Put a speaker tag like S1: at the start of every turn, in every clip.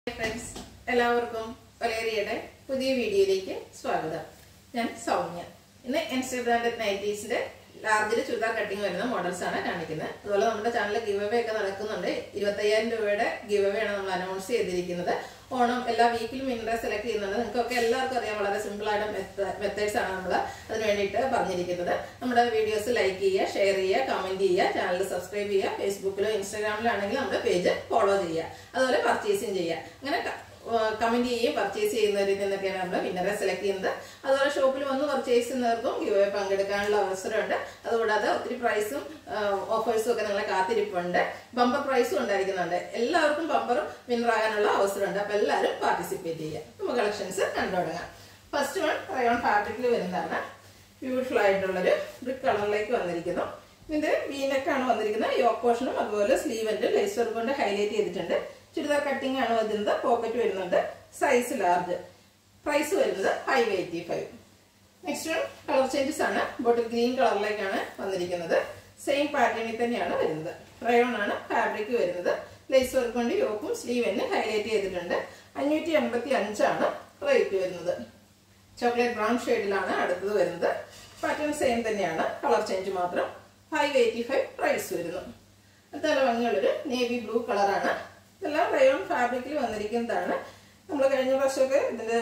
S1: friends എല്ലാവർക്കും ഒലേറിയയുടെ പുതിയ വീഡിയോയിലേക്ക് സ്വാഗതം ഞാൻ സൗമ്യ ഇന്ന് ഇൻസ്റ്റഗ്രാമിന്റെ നൈറ്റീസിന്റെ ലാർജിൽ ചുരിദാർ കട്ടിങ് വരുന്ന മോഡൽസ് ആണ് കാണിക്കുന്നത് അതുപോലെ നമ്മുടെ ചാനലിൽ ഗിവ് അവേ ഒക്കെ നടക്കുന്നുണ്ട് ഇരുപത്തയ്യായിരം രൂപയുടെ ഗിവ് അവേ ആണ് നമ്മൾ അനൗൺസ് ചെയ്തിരിക്കുന്നത് ഓണം എല്ലാ വീക്കിലും വിന്നറെ സെലക്ട് ചെയ്യുന്നുണ്ട് നിങ്ങൾക്കൊക്കെ എല്ലാവർക്കും അറിയാം വളരെ സിമ്പിൾ ആയിട്ട് മെത്തേഡ്സ് ആണ് നമ്മൾ അതിന് വേണ്ടിയിട്ട് പറഞ്ഞിരിക്കുന്നത് നമ്മുടെ വീഡിയോസ് ലൈക്ക് ചെയ്യുക ഷെയർ ചെയ്യുക കമന്റ് ചെയ്യുക ചാനൽ സബ്സ്ക്രൈബ് ചെയ്യുക ഫേസ്ബുക്കിലോ ഇൻസ്റ്റാഗ്രാമിലോ ആണെങ്കിൽ നമ്മുടെ പേജ് ഫോളോ ചെയ്യുക അതുപോലെ പർച്ചേസിങ് ചെയ്യുക അങ്ങനെ കമന്റ് ചെയ്യുകയും പർച്ചേസ് ചെയ്യുന്നവരിൽ നിന്നൊക്കെയാണ് നമ്മൾ വിന്നറെ സെലക്ട് ചെയ്യുന്നത് അതുപോലെ ഷോപ്പിൽ വന്ന് പർച്ചേസ് ചെയ്യുന്നവർക്കും ഗിവ് പങ്കെടുക്കാനുള്ള അവസരമുണ്ട് അതുകൂടാതെ ഒത്തിരി പ്രൈസും ഓഫേഴ്സും ഒക്കെ നിങ്ങളെ കാത്തിരിപ്പുണ്ട് ബമ്പർ പ്രൈസും ഉണ്ടായിരിക്കുന്നുണ്ട് എല്ലാവർക്കും ബമ്പർ വിന്നർ ആകാനുള്ള അവസരമുണ്ട് അപ്പൊ എല്ലാവരും പാർട്ടിസിപ്പേറ്റ് ചെയ്യുക നമുക്ക് കളക്ഷൻസ് കണ്ടു തുടങ്ങാം ഫസ്റ്റ് വൺ റയോൺ ഫാബ്രിക്കിൽ വരുന്നതാണ് ബ്യൂട്ടിഫുൾ ആയിട്ടുള്ളൊരു ബ്രിക്ക് കളറിലേക്ക് വന്നിരിക്കുന്നു ഇതിന്റെ വീനക്കാണ് വന്നിരിക്കുന്നത് യോക്ക് പോർഷനും അതുപോലെ സ്ലീവന്റെ ലേസ് വർക്ക് കൊണ്ട് ഹൈലൈറ്റ് ചെയ്തിട്ടുണ്ട് ചുരിദാർ കട്ടിംഗ് ആണ് വരുന്നത് പോക്കറ്റ് വരുന്നുണ്ട് സൈസ് ലാർജ് പ്രൈസ് വരുന്നത് five eighty five next colour changes ആണ് ബോട്ടിൽ ഗ്രീൻ കളറിലേക്കാണ് വന്നിരിക്കുന്നത് സെയിം പാറ്റേണിൽ തന്നെയാണ് വരുന്നത് റയോൺ ആണ് ഫാബ്രിക് വരുന്നത് ലേസ് വർക്ക് കൊണ്ട് യോക്കും സ്ലീവിന് ഹൈലൈറ്റ് ചെയ്തിട്ടുണ്ട് അഞ്ഞൂറ്റി എൺപത്തി അഞ്ചാണ് റേറ്റ് വരുന്നത് ചോക്ലേറ്റ് ബ്രൗൺ ഷെയ്ഡിലാണ് അടുത്തത് വരുന്നത് പാറ്റേൺ സെയിം തന്നെയാണ് കളർ ചേഞ്ച് മാത്രം ഫൈവ് എയ്റ്റി ഫൈവ് പ്രൈസ് വരുന്നു അടുത്ത ഭംഗിയുള്ളൊരു നേവി ബ്ലൂ കളറാണ് ഇതെല്ലാം റയോൺ ഫാബ്രിക്കിൽ വന്നിരിക്കുന്നതാണ് നമ്മൾ കഴിഞ്ഞ പ്രാവശ്യമൊക്കെ ഇതിന്റെ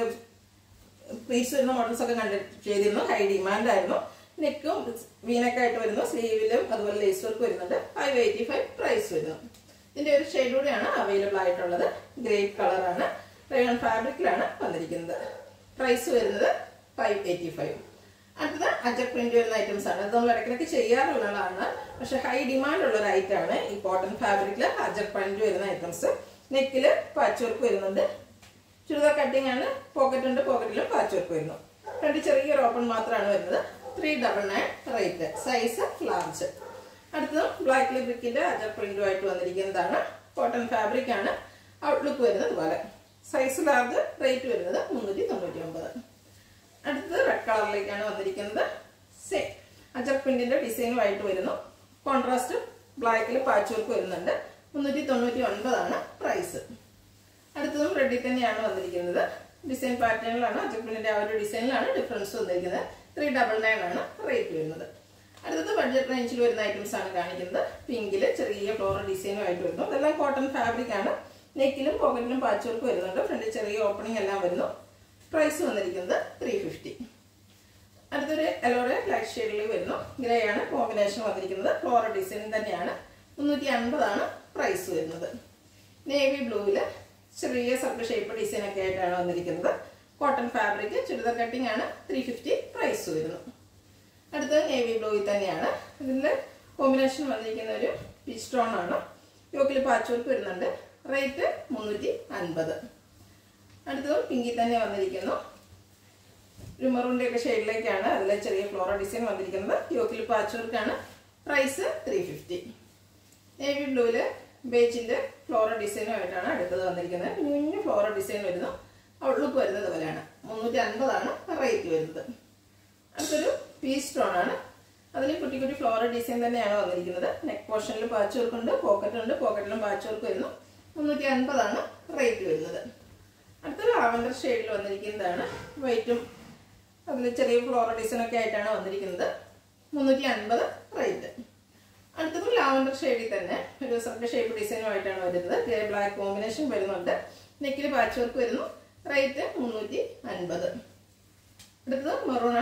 S1: പ്രീസ് വരുന്ന മോഡൽസ് ഒക്കെ കണ്ട് ചെയ്തിരുന്നു ഹൈ ഡിമാൻഡ് ആയിരുന്നു നെക്കും വീനക്കായിട്ട് വരുന്നു സ്ലീവിലും അതുപോലെ ലേസ് വർക്ക് വരുന്നുണ്ട് ഫൈവ് എയ്റ്റി ഫൈവ് പ്രൈസ് വരുന്നു ഇതിന്റെ ഒരു ഷെയ്ഡ് കൂടിയാണ് അവൈലബിൾ ആയിട്ടുള്ളത് ഗ്രേപ്പ് കളറാണ് റയോൺ ഫാബ്രിക്കിലാണ് വന്നിരിക്കുന്നത് പ്രൈസ് വരുന്നത് ഫൈവ് എയ്റ്റി ഫൈവ് അടുത്തത് അജക് പ്രിന്റ് വരുന്ന ഐറ്റംസ് ആണ് ഇത് നമ്മൾ ഇടയ്ക്കിടയ്ക്ക് ചെയ്യാറുള്ളതാണ് പക്ഷെ ഹൈ ഡിമാൻഡ് ഉള്ള ഒരു ഐറ്റം ആണ് ഈ കോട്ടൺ ഫാബ്രിക്കിൽ അജക് പ്രിന്റ് വരുന്ന ഐറ്റംസ് നെക്കില് പാച്ച് വർക്ക് വരുന്നുണ്ട് ചുരിദാർ കട്ടിംഗ് ആണ് പോക്കറ്റ് ഉണ്ട് പോക്കറ്റിലും പാച്ച് വർക്ക് വരുന്നു രണ്ട് ചെറിയൊരു ഓപ്പൺ മാത്രമാണ് വരുന്നത് three double nine rate size large അടുത്തത് ബ്ലാക്ക് ലിബ്രിക്കിന്റെ അജക് പ്രിന്റും ആയിട്ട് വന്നിരിക്കുന്നതാണ് കോട്ടൺ ഫാബ്രിക് ആണ് ഔട്ട്ലുക്ക് വരുന്നത് പോലെ സൈസ് ലാർജ് റേറ്റ് വരുന്നത് മുന്നൂറ്റി തൊണ്ണൂറ്റി ഒമ്പത് അടുത്തത് റെഡ് കളറിലേക്കാണ് വന്നിരിക്കുന്നത് സേ അജക് പ്രിന്റിന്റെ ഡിസൈനുമായിട്ട് വരുന്നു കോൺട്രാസ്റ്റ് ബ്ലാക്കിൽ പാച്ച് വർക്ക് വരുന്നുണ്ട് മുന്നൂറ്റി തൊണ്ണൂറ്റി ഒൻപതാണ് പ്രൈസ് അടുത്തതും റെഡിൽ തന്നെയാണ് വന്നിരിക്കുന്നത് ഡിസൈൻ പാറ്റേണിലാണ് അജക് പ്രിന്റിന്റെ ആ ഒരു ഡിസൈനിലാണ് ഡിഫറൻസ് വന്നിരിക്കുന്നത് ത്രീ ഡബിൾ നയൻ ആണ് റേറ്റ് വരുന്നത് അടുത്തത് ബഡ്ജറ്റ് റേഞ്ചിൽ വരുന്ന ഐറ്റംസ് ആണ് കാണിക്കുന്നത് പിങ്കിൽ ചെറിയ ഫ്ലോറൽ ഡിസൈനുമായിട്ട് വരുന്നു ഇതെല്ലാം കോട്ടൺ ഫാബ്രിക് ആണ് നെക്കിലും പോക്കറ്റിലും പാച്ച് വർക്ക് വരുന്നുണ്ട് ഫ്രണ്ടിൽ ചെറിയ ഓപ്പണിംഗ് എല്ലാം വരുന്നു പ്രൈസ് വന്നിരിക്കുന്നത് ത്രീ ഫിഫ്റ്റി അടുത്തൊരു എലോടെ ലൈറ്റ് ഷെയ്ഡിൽ വരുന്നു ഗ്രേ ആണ് കോമ്പിനേഷൻ വന്നിരിക്കുന്നത് ഫ്ലോറൽ ഡിസൈൻ തന്നെയാണ് മുന്നൂറ്റി അൻപതാണ് പ്രൈസ് വരുന്നത് നേവി ബ്ലൂവില് ചെറിയ സർക്കിൾ ഷേപ്പ് ഡിസൈൻ ഒക്കെ ആയിട്ടാണ് വന്നിരിക്കുന്നത് കോട്ടൺ ഫാബ്രിക് ചുരിദാർ കട്ടിംഗ് ആണ് ത്രീ ഫിഫ്റ്റി പ്രൈസ് വരുന്നു അടുത്തത് നേവി ബ്ലൂവിൽ തന്നെയാണ് ഇതിന്റെ കോമ്പിനേഷൻ വന്നിരിക്കുന്ന ഒരു പീച്ച് സ്റ്റോൺ ആണ് യോക്കിൽ പാച്ച് വർക്ക് വരുന്നുണ്ട് റേറ്റ് മുന്നൂറ്റി അൻപത് അടുത്തതും പിങ്കിൽ തന്നെ വന്നിരിക്കുന്നു ഒരു മറൂണിന്റെ ഒക്കെ ഷെയ്ഡിലേക്കാണ് അതിലെ ചെറിയ ഫ്ലോറ ഡിസൈൻ വന്നിരിക്കുന്നത് യോക്കിൽ പാച്ച് വർക്കാണ് പ്രൈസ് ത്രീ ഫിഫ്റ്റി നേവി ബ്ലൂവില് ബേജിന്റെ ഫ്ലോറ ഡിസൈനുമായിട്ടാണ് അടുത്തത് വന്നിരിക്കുന്നത് കുഞ്ഞു ഫ്ലോറ ഡിസൈൻ വരുന്നു ഔട്ട്ലുക്ക് വരുന്നത് പോലെയാണ് മുന്നൂറ്റി അൻപതാണ് റേറ്റ് വരുന്നത് അടുത്തൊരു പീസ് സ്റ്റോൺ ആണ് അതിൽ കുട്ടി കുട്ടി ഫ്ലോറ ഡിസൈൻ തന്നെയാണ് വന്നിരിക്കുന്നത് നെക്ക് പോർഷനിൽ പാച്ച് വർക്ക് ഉണ്ട് പോക്കറ്റ് ഉണ്ട് പോക്കറ്റിലും പാച്ച് വർക്ക് വരുന്നു മുന്നൂറ്റി അൻപതാണ് റേറ്റ് വരുന്നത് അടുത്ത ലാവൻഡർ ഷെയ്ഡിൽ വന്നിരിക്കുന്നതാണ് വൈറ്റും അതിൽ ചെറിയ ഫ്ലോറൽ ഡിസൈൻ ഒക്കെ ആയിട്ടാണ് വന്നിരിക്കുന്നത് മുന്നൂറ്റി അൻപത് റേറ്റ് അടുത്തത് ലാവൻഡർ ഷെയ്ഡിൽ തന്നെ ഒരു സർക്കിൾ ഷേപ്പ് ഡിസൈനുമായിട്ടാണ് വരുന്നത് ഗ്രേ ബ്ലാക്ക് കോമ്പിനേഷൻ വരുന്നുണ്ട് നെക്കിൽ പാച്ച് വർക്ക് വരുന്നു റേറ്റ് മുന്നൂറ്റി അൻപത് അടുത്തത് മെറൂൺ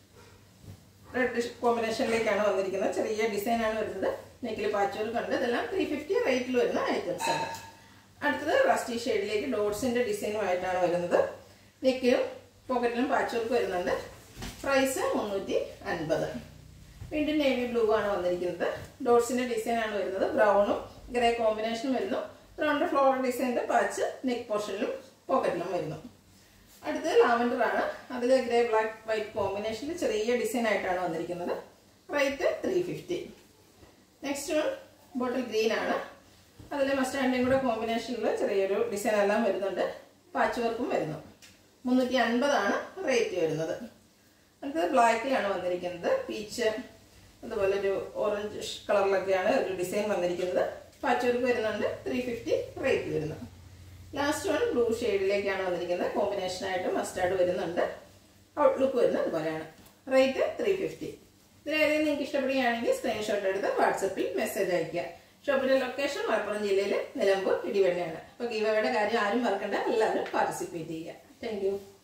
S1: റെഡ് കോമ്പിനേഷനിലേക്കാണ് വന്നിരിക്കുന്നത് ചെറിയ ഡിസൈൻ ആണ് വരുന്നത് നെക്കിൽ പാച്ച് വർക്ക് ഉണ്ട് ഇതെല്ലാം ത്രീ ഫിഫ്റ്റി റേറ്റിൽ വരുന്ന ഐറ്റംസ് ആണ് അടുത്തത് റസ്റ്റി ഷെയ്ഡിലേക്ക് ഡോട്ട്സിന്റെ ഡിസൈനുമായിട്ടാണ് വരുന്നത് നെക്കിലും പോക്കറ്റിലും പാച്ച് വർക്ക് വരുന്നുണ്ട് പ്രൈസ് മുന്നൂറ്റി അൻപത് വീണ്ടും നേവി ബ്ലൂ ആണ് വന്നിരിക്കുന്നത് ഡോട്ട്സിന്റെ ഡിസൈൻ ആണ് വരുന്നത് ബ്രൗണും ഗ്രേ കോമ്പിനേഷനും വരുന്നു ബ്രൗണിന്റെ ഫ്ലോറൽ ഡിസൈനിന്റെ പാച്ച് നെക്ക് പോർഷനിലും പോക്കറ്റിലും വരുന്നു അടുത്തത് ലാവൻഡർ ആണ് അതിൽ ഗ്രേ ബ്ലാക്ക് വൈറ്റ് കോമ്പിനേഷനിൽ ചെറിയ ഡിസൈൻ ആയിട്ടാണ് വന്നിരിക്കുന്നത് rate three fifty next one bottle green ആണ് അതിൽ മസ്റ്റാൻഡിയും കൂടെ കോമ്പിനേഷനിൽ ചെറിയൊരു ഡിസൈൻ എല്ലാം വരുന്നുണ്ട് പാച്ച് വർക്കും വരുന്നു മുന്നൂറ്റി അൻപതാണ് റേറ്റ് വരുന്നത് അടുത്തത് ബ്ലാക്കിലാണ് വന്നിരിക്കുന്നത് പീച്ച് അതുപോലെ ഒരു ഓറഞ്ച് കളറിലൊക്കെയാണ് ഒരു ഡിസൈൻ വന്നിരിക്കുന്നത് പാച്ച് വർക്ക് വരുന്നുണ്ട് ത്രീ ഫിഫ്റ്റി റേറ്റ് വരുന്നു ലാസ്റ്റ് വൺ ബ്ലൂ ഷെയ്ഡിലേക്കാണ് വന്നിരിക്കുന്നത് കോമ്പിനേഷനായിട്ട് മസ്റ്റാർഡ് വരുന്നുണ്ട് ഔട്ട്ലുക്ക് വരുന്നത് അതുപോലെയാണ് റേറ്റ് ത്രീ ഫിഫ്റ്റി ഇതിലേതെങ്കിലും നിങ്ങൾക്ക് ഇഷ്ടപ്പെടുകയാണെങ്കിൽ സ്ക്രീൻഷോട്ട് എടുത്ത് വാട്സപ്പിൽ മെസ്സേജ് അയയ്ക്കുക ഷോപ്പിന്റെ ലൊക്കേഷൻ മലപ്പുറം ജില്ലയിലെ നിലമ്പൂർ ഇടിവെണ്ണയാണ് അപ്പോൾ ഗീവയുടെ കാര്യം ആരും മറക്കണ്ട എല്ലാവരും പാർട്ടിസിപ്പേറ്റ് ചെയ്യുക താങ്ക്